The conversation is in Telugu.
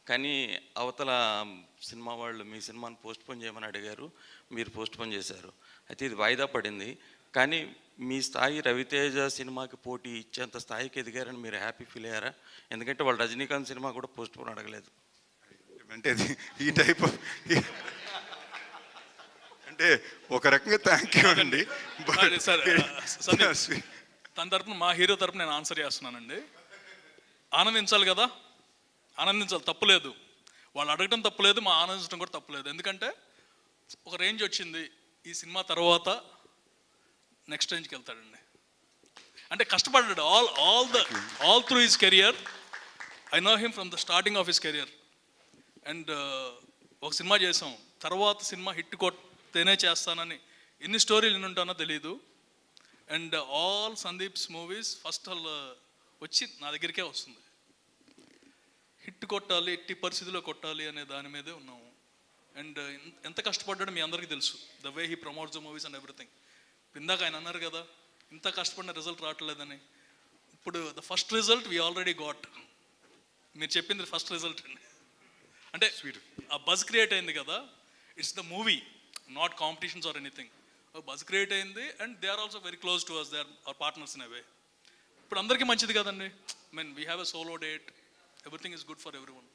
కానీ అవతల సినిమా వాళ్ళు మీ సినిమాని పోస్ట్ పోన్ చేయమని అడిగారు మీరు పోస్ట్ పోన్ చేశారు అయితే ఇది వాయిదా పడింది కానీ మీ స్థాయి రవితేజ సినిమాకి పోటీ ఇచ్చేంత స్థాయికి ఎదిగారని మీరు హ్యాపీ ఫీల్ అయ్యారా ఎందుకంటే వాళ్ళు రజనీకాంత్ సినిమా కూడా పోస్ట్ పోన్ అడగలేదు అంటే అది ఈ టైప్ అంటే ఒక రకంగా థ్యాంక్ యూ అండి అదే సార్, సందీప్. తన తరపున మా హీరో తరపున నేను ఆన్సర్ చేస్తున్నానండి ఆనందించాలి కదా ఆనందించాలి తప్పులేదు వాళ్ళు అడగడం తప్పులేదు మా ఆనందించడం కూడా తప్పులేదు ఎందుకంటే ఒక రేంజ్ వచ్చింది ఈ సినిమా తర్వాత నెక్స్ట్ రేంజ్కి వెళ్తాడండి అంటే కష్టపడ్డాడు all all the all through his career I know him from the starting of his career and ఒక సినిమా చేసాం తర్వాత సినిమా హిట్ కొట్టేనే చేస్తానని ఎన్ని స్టోరీలు ఎన్ని ఉంటానో తెలియదు అండ్ ఆల్ సందీప్స్ మూవీస్ ఫస్ట్ ఆల్ వచ్చి నా దగ్గరికే వస్తుంది హిట్ కొట్టాలి ఎట్టి పరిస్థితిలో కొట్టాలి అనే దాని మీదే ఉన్నాము అండ్ ఎంత కష్టపడ్డాడో మీ అందరికీ తెలుసు the way he promotes the movies and everything ఇందాక ఆయన అన్నారు కదా ఇంత కష్టపడిన రిజల్ట్ రావట్లేదని ఇప్పుడు the first result we already got మీరు చెప్పింది ఫస్ట్ రిజల్ట్ అండి అంటే ఆ బజ్ క్రియేట్ అయింది కదా it's the movie not competitions or anything buzz create అయింది and they are also very close to us they are our partners in a way ఇప్పుడు అందరికీ మంచిది కదండి mean we have a solo date everything is good for every one